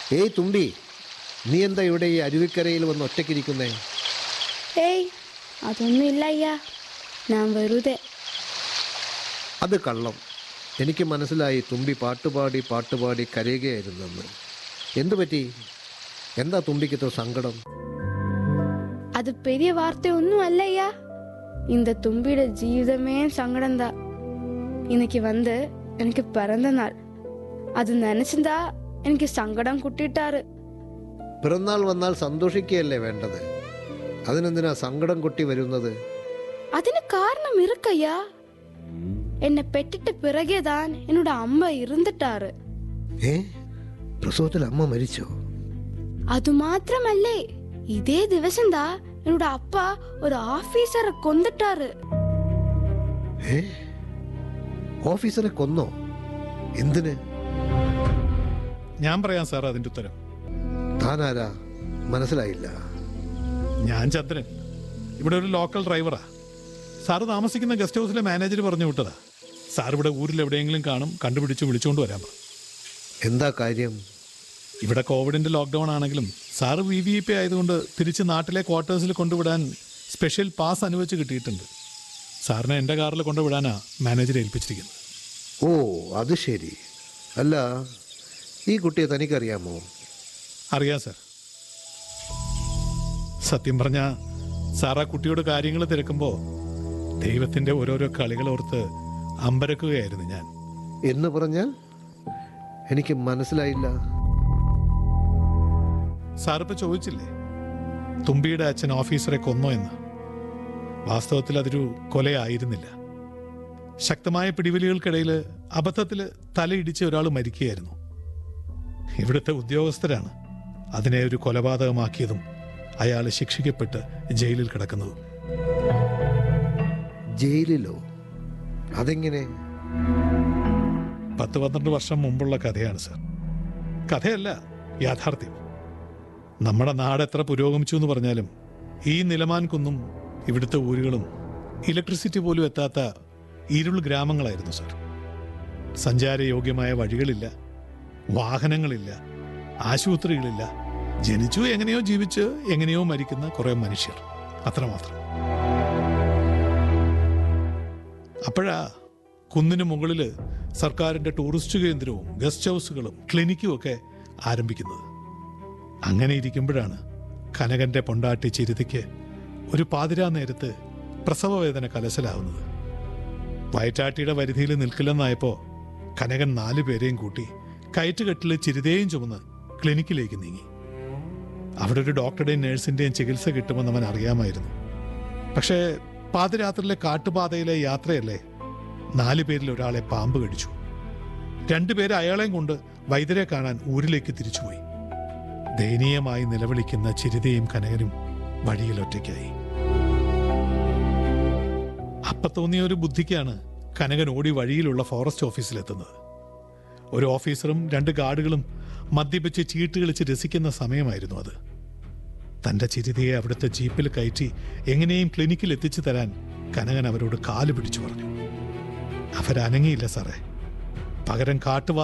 ഏയ് തുമ്പി നീ എന്താ ഇവിടെ ഈ അരുവിക്കരയിൽ വന്ന് ഒറ്റയ്ക്കിരിക്കുന്നേ ഏയ് അതൊന്നും ഇല്ല അയ്യാ ഞാൻ വെറുതെ അത് കള്ളം എനിക്ക് മനസ്സിലായി തുമ്പി പാട്ടുപാടി പാട്ടുപാടി കരയുകയായിരുന്നെന്ന് എന്തു പറ്റി എന്താ തുമ്പിക്ക് ഇത്ര സങ്കടം அது பெரிய வார்த்தை ஒன்றும் அல்லையா இந்த தும்பியோட ஜீவிதமே சங்கடம் தான் இன்னைக்கு வந்து எனக்கு பிறந்த நாள் அது நினைச்சிருந்தா എനിക്ക് സങ്കടം കുട്ടിയിട്ടാറ് പിറന്നാൾ വന്നാൽ സന്തോഷിക്കുകയല്ലേ വേണ്ടത് അതിനെന്തിനാ സങ്കടം കൊട്ടി വരുന്നത് അതിന് കാരണം ഇറുക്കയ്യാ എന്നെ പെട്ടിട്ട് പിറകെതാൻ എന്നോട് അമ്മ ഇരുന്നിട്ടാറ് ഏ പ്രസവത്തിൽ അമ്മ മരിച്ചോ അത് മാത്രമല്ലേ ഇതേ ദിവസം താ എന്നോട് അപ്പ ഒരു ഓഫീസറെ കൊന്നിട്ടാറ് ഏ ഓഫീസറെ കൊന്നോ എന്തിന് ഞാൻ പറയാം സാർ അതിന്റെ ഉത്തരം താനാരാ മനസ്സിലായില്ല ഞാൻ ചന്ദ്രൻ ഇവിടെ ഒരു ലോക്കൽ ഡ്രൈവറാ സാറ് താമസിക്കുന്ന ഗസ്റ്റ് ഹൗസിലെ മാനേജർ പറഞ്ഞു വിട്ടതാ സാർ ഇവിടെ ഊരിൽ എവിടെയെങ്കിലും കാണും കണ്ടുപിടിച്ച് വിളിച്ചുകൊണ്ട് വരാൻ പറഞ്ഞു എന്താ കാര്യം ഇവിടെ കോവിഡിന്റെ ലോക്ക്ഡൗൺ ആണെങ്കിലും സാറ് വി വി പി ആയതുകൊണ്ട് തിരിച്ച് നാട്ടിലെ ക്വാർട്ടേഴ്സിൽ കൊണ്ടുവിടാൻ സ്പെഷ്യൽ പാസ് അനുവദിച്ച് കിട്ടിയിട്ടുണ്ട് സാറിനെ എൻ്റെ കാറിൽ കൊണ്ടുവിടാനാ മാനേജർ ഏൽപ്പിച്ചിരിക്കുന്നത് ഓ അത് ശരി അല്ല ഈ കുട്ടിയെ തനിക്കറിയാമോ അറിയാം സാർ സത്യം പറഞ്ഞ സാർ ആ കുട്ടിയോട് കാര്യങ്ങൾ തിരക്കുമ്പോൾ ദൈവത്തിന്റെ ഓരോരോ കളികൾ ഓർത്ത് അമ്പരക്കുകയായിരുന്നു ഞാൻ എന്ന് പറഞ്ഞാൽ എനിക്ക് മനസ്സിലായില്ല സാറിപ്പോ ചോദിച്ചില്ലേ തുമ്പിയുടെ അച്ഛൻ ഓഫീസറെ കൊന്നോ എന്ന് വാസ്തവത്തിൽ അതൊരു കൊലയായിരുന്നില്ല ശക്തമായ പിടിവലികൾക്കിടയിൽ അബദ്ധത്തിൽ തലയിടിച്ച് ഒരാൾ മരിക്കുകയായിരുന്നു ഇവിടുത്തെ ഉദ്യോഗസ്ഥരാണ് അതിനെ ഒരു കൊലപാതകമാക്കിയതും അയാൾ ശിക്ഷിക്കപ്പെട്ട് ജയിലിൽ കിടക്കുന്നതും ജയിലിലോ അതെങ്ങനെ പത്ത് പന്ത്രണ്ട് വർഷം മുമ്പുള്ള കഥയാണ് സർ കഥയല്ല യാഥാർത്ഥ്യം നമ്മുടെ നാട് എത്ര പുരോഗമിച്ചു എന്ന് പറഞ്ഞാലും ഈ നിലമാൻ കുന്നും ഇവിടുത്തെ ഊരുകളും ഇലക്ട്രിസിറ്റി പോലും എത്താത്ത ഇരുൾ ഗ്രാമങ്ങളായിരുന്നു സർ സഞ്ചാരയോഗ്യമായ വഴികളില്ല വാഹനങ്ങളില്ല ആശുപത്രികളില്ല ജനിച്ചു എങ്ങനെയോ ജീവിച്ച് എങ്ങനെയോ മരിക്കുന്ന കുറെ മനുഷ്യർ അത്രമാത്രം അപ്പോഴാ കുന്നിന് മുകളിൽ സർക്കാരിന്റെ ടൂറിസ്റ്റ് കേന്ദ്രവും ഗസ്റ്റ് ഹൗസുകളും ക്ലിനിക്കും ഒക്കെ ആരംഭിക്കുന്നത് അങ്ങനെ ഇരിക്കുമ്പോഴാണ് കനകന്റെ പൊണ്ടാട്ടി ചിരുതിക്ക് ഒരു പാതിരാ നേരത്ത് പ്രസവവേദന കലശലാവുന്നത് വയറ്റാട്ടിയുടെ പരിധിയിൽ നിൽക്കില്ലെന്നായപ്പോ കനകൻ നാലു പേരെയും കൂട്ടി കയറ്റുകെട്ടിൽ ചിരുതയും ചുമന്ന് ക്ലിനിക്കിലേക്ക് നീങ്ങി അവിടെ ഒരു ഡോക്ടറുടെയും നഴ്സിന്റെയും ചികിത്സ കിട്ടുമെന്ന് അവൻ അറിയാമായിരുന്നു പക്ഷേ പാതിരാത്രിയിലെ കാട്ടുപാതയിലെ യാത്രയല്ലേ നാലു പേരിൽ ഒരാളെ പാമ്പ് കടിച്ചു രണ്ടുപേരെ അയാളെയും കൊണ്ട് വൈദ്യരെ കാണാൻ ഊരിലേക്ക് തിരിച്ചുപോയി ദയനീയമായി നിലവിളിക്കുന്ന ചിരിതയും കനകനും വഴിയിൽ ഒറ്റയ്ക്കായി അപ്പ തോന്നിയ ഒരു ബുദ്ധിക്കാണ് കനകൻ ഓടി വഴിയിലുള്ള ഫോറസ്റ്റ് ഓഫീസിലെത്തുന്നത് ഒരു ഓഫീസറും രണ്ട് ഗാർഡുകളും മദ്യപിച്ച് ചീട്ട് കളിച്ച് രസിക്കുന്ന സമയമായിരുന്നു അത് തന്റെ ചിരിതയെ അവിടുത്തെ ജീപ്പിൽ കയറ്റി എങ്ങനെയും ക്ലിനിക്കിൽ എത്തിച്ചു തരാൻ കനകൻ അവരോട് കാല് പിടിച്ചു പറഞ്ഞു അവരനങ്ങിയില്ല സാറേ പകരം കാട്ടുവാ